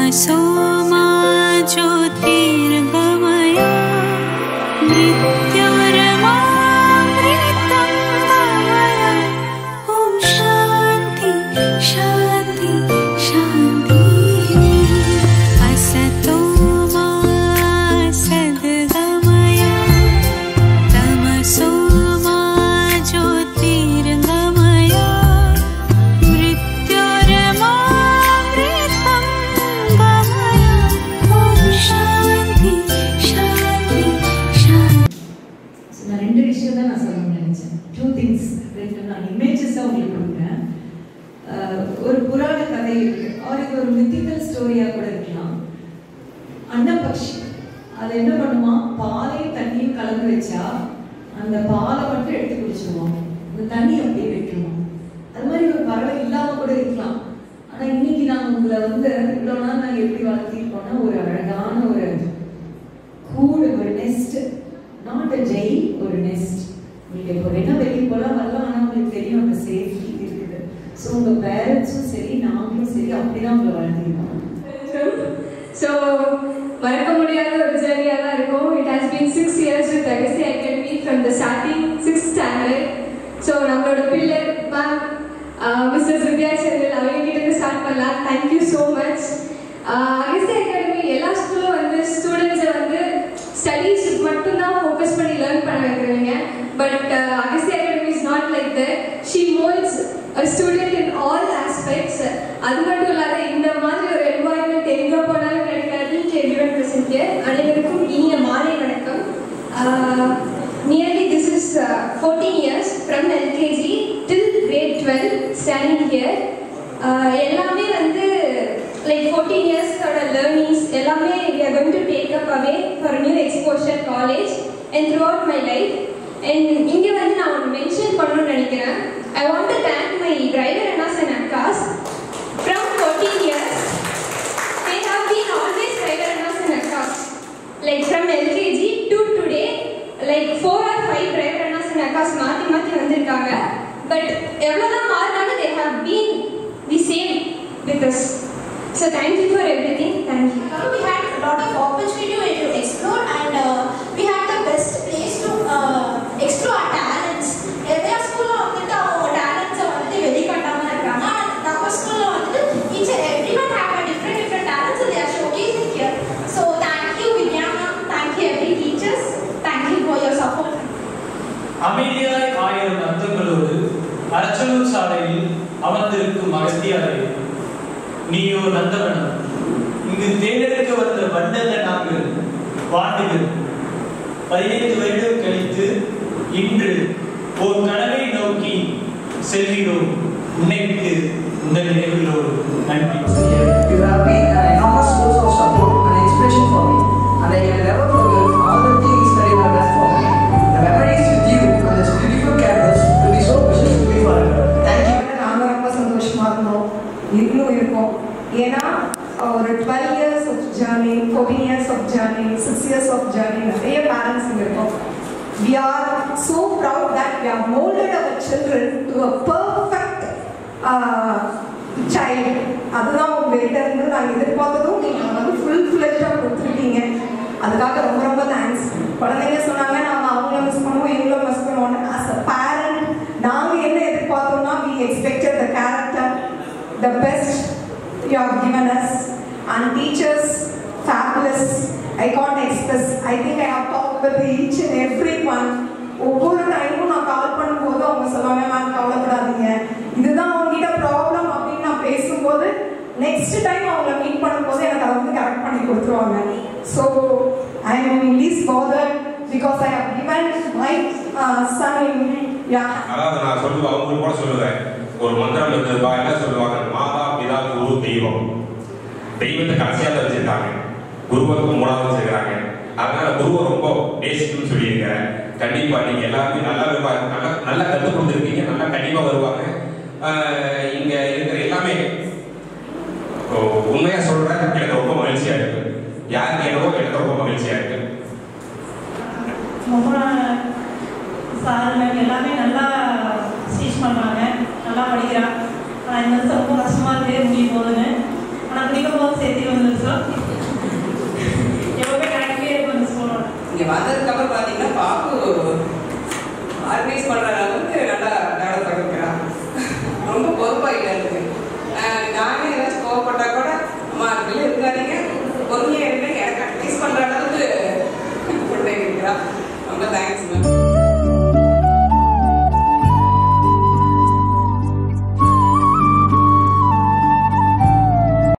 तमसो मा ज्योतिर्गमय मृत्युर्मामृतं गमय ॐ शान्ति शान्ति शान्तिः असतो मा सद्गमय तमसो मा ज्योतिर्गमय मृत्युर्मामृतं गमय ॐ शान्ति शान्ति शान्ति So, நான் ரெண்டு விஷயம் தான் நான் சொல்லணும்னு நினைச்சேன் டூ திங்ஸ் ரெண்டு நான் இமேஜஸாக உங்களுக்கு கொடுக்குறேன் அஹ், ஒரு புராண கதை இருக்கு ஆர் இது ஒரு மித்திக்கல் ஸ்டோரியாக கூட இருக்கலாம் அன்னப்பக்ஷி அது என்ன பண்ணுமா பாலையும் தண்ணியும் கலந்து வச்சா அந்த பாலை மட்டும் எடுத்து குடிச்சிருவோம் அந்த தண்ணி அப்படியே வைக்கணும் அது மாதிரி ஒரு பறவை இல்லாம கூட இருக்கலாம் ஆனா இன்னைக்கு நாங்க உங்களை வந்து இவ்வளவு நாள் நாங்க எப்படி வளர்த்திருக்கோம்னா ஒரு அழகான ஒரு கூடு ஒரு நெஸ்ட் நாட் அ ஜெயில் ஒரு நெஸ்ட் நீங்க இப்போ வேணா வெளியே போலாம் வரலாம் ஆனா உங்களுக்கு தெரியும் அந்த சேஃப்டி இருக்குது ஸோ உங்க பேரண்ட்ஸும் சரி நாங்களும் சரி அப்படிதான் உங்களை வளர்த்திருக்கோம் ஸோ மறக்க முடியாத ஒரு ஜேர்னியாக தான் இருக்கும் it has been six years with Agasi academy from the starting six standard so நம்மளோட பில்லர் மேம் மிஸ்டர் வித்யாச்சந்திரன் அவங்க கிட்ட இருந்து ஸ்டார்ட் பண்ணலாம் thank you so much Agasi academy எல்லா ஸ்கூலும் வந்து ஸ்டூடெண்ட்ஸை வந்து ஸ்டடீஸ் மட்டும்தான் ஃபோக்கஸ் பண்ணி லேர்ன் பண்ண வைக்கிறவங்க but Agasi academy is not like that she molds a student in all aspects அது மட்டும் இல்லாத இந்த மாதிரி ஒரு என்வாயன்மெண்ட் எங்க போனாலும் கிடைக்காது எவ்ரிவன் பிரசன்ட் அனைவருக்கும் இனிய மாலை வணக்கம் nearly this is fourteen years from LKG till grade twelve standing here எல்லாமே வந்து லைக் ஃபோர்டீன் இயர்ஸோட லேர்னிங்ஸ் எல்லாமே we are going to take up away for a new exposure college and throughout my life and இங்கே வந்து நான் ஒன்று mention பண்ணணும்னு நினைக்கிறேன் I want to thank my driver அண்ணாஸ் அண்ட் அக்காஸ் from fourteen years they have been always driver அண்ணாஸ் and அக்காஸ் like from LKG to today like four or five driver அண்ணாஸ் அண்ட் அக்காஸ் மாற்றி மாற்றி வந்திருக்காங்க பட் எவ்வளோதான் மாறினாலும் they have been the same with us so thank you for everything thank you we had a lot of opportunity to explore and uh, we had the best place to uh, explore our talents. எல்லா ஸ்கூல்ல வந்துட்டு அவங்க டேலண்ட்ஸை வந்துட்டு வெளிக்காட்டாம இருக்காங்க ஆனா நம்ம ஸ்கூல்ல வந்துட்டு each and everyone have a different different talents and they are showcasing here. So thank you Vidya ma'am, thank you every teachers, thank you for your support. அமைதியாய் ஆயிரம் அர்த்தங்களோடு அரச்சலூர் சாலையில் அமர்ந்திருக்கும் அகஸ்தியாரே நீயோ நந்தவனம் இங்கு தேர்ந்தெடுக்க வந்த வண்டல்ல நாங்கள் வாண்டுகள் பதினைந்து வருடம் கழித்து இன்று ஓர் கனவை நோக்கி செல்கிறோம் உன்னை விட்டு உங்கள் நினைவுகளோடு நன்றி You have been an enormous source of support and inspiration for me, and I can never forget all the things that you have done for me. The memories with you on this beautiful campus will be so precious to me forever. Thank you. நாங்கள் ரொம்ப சந்தோஷமா இருந்தோம் நீங்களும் இருக்கோம் ஏன்னா ஒரு twelve years of journey fourteen years of journey six years of journey நிறைய parents இங்கே இருக்கோம் we are so proud that we are molded our children to a perfect child அதுதான் உங்ககிட்ட இருந்து நாங்கள் எதிர்பார்த்ததும் நீங்கள் வந்து ஃபுல் ஃப்ளெஷ்டாக கொடுத்துருக்கீங்க அதுக்காக ரொம்ப ரொம்ப தேங்க்ஸ் குழந்தைங்க சொன்னாங்க நாங்கள் அவங்கள மிஸ் பண்ணுவோம் எங்களை மிஸ் பண்ணுவோம் ஆஸ் அ பேரண்ட் நாங்கள் என்ன எதிர்பார்த்தோம்னா we expected the character the best you have given us and teachers fabulous I can't express I think I have talked with each and every one ஒவ்வொரு டைமும் நான் கால் பண்ணும்போது அவங்க சொல்லுவாங்க மேம் கவலைப்படாதீங்க இதுதான் அவங்ககிட்ட ப்ராப்ளம் அப்படின்னு நான் பேசும்போது நெக்ஸ்ட் டைம் அவங்கள மீட் பண்ணும்போது எனக்கு அதை வந்து கரெக்ட் பண்ணி கொடுத்துருவாங்க so I am least bother because I have given my uh, son in yeah அதாவது நான் சொல்லுவேன் அவங்களுக்கு கூட சொல்லுவேன் ஒரு மந்திரம் இருந்ததுப்பா என்ன சொல்லுவாங்க மாதா பிதா குரு தெய்வம் தெய்வத்தை கடைசியாக வச்சிருக்காங்க குருவுக்கு மூணாவது வச்சிருக்காங்க அதனால குருவை ரொம்ப பேசிக்கணும்னு சொல்லியிருக்கிறேன் கண்டிப்பா நீங்க எல்லாருமே நல்லா வருவாங்க நல்லா நல்லா கற்றுக் கொடுத்துருக்கீங்க நல்லா கண்டிப்பா வருவாங்க ஆஹ் இங்க இருக்கிற எல்லாமே ஓ, உண்மையா சொல்றேன் எனக்கு ரொம்ப மகிழ்ச்சியா இருக்கு யாருக்கு என்னவோ எனக்கு ரொம்ப மகிழ்ச்சியா இருக்கு ரொம்ப சார் மேம் எல்லாமே நல்லா ஸ்டீச் பண்ணுறாங்க நல்லா படிக்கிறான் ஆனால் இந்த வருஷம் ரொம்ப கஷ்டமாக இருக்கு முடிய போகுதுன்னு ஆனால் அதிகமாக சேர்த்து வந்து சார் எப்பவுமே கரெக்டே இருக்கும் அந்த ஸ்கூலோட இங்க வந்ததுக்கு அப்புறம் பாத்தீங்கன்னா பாப்பு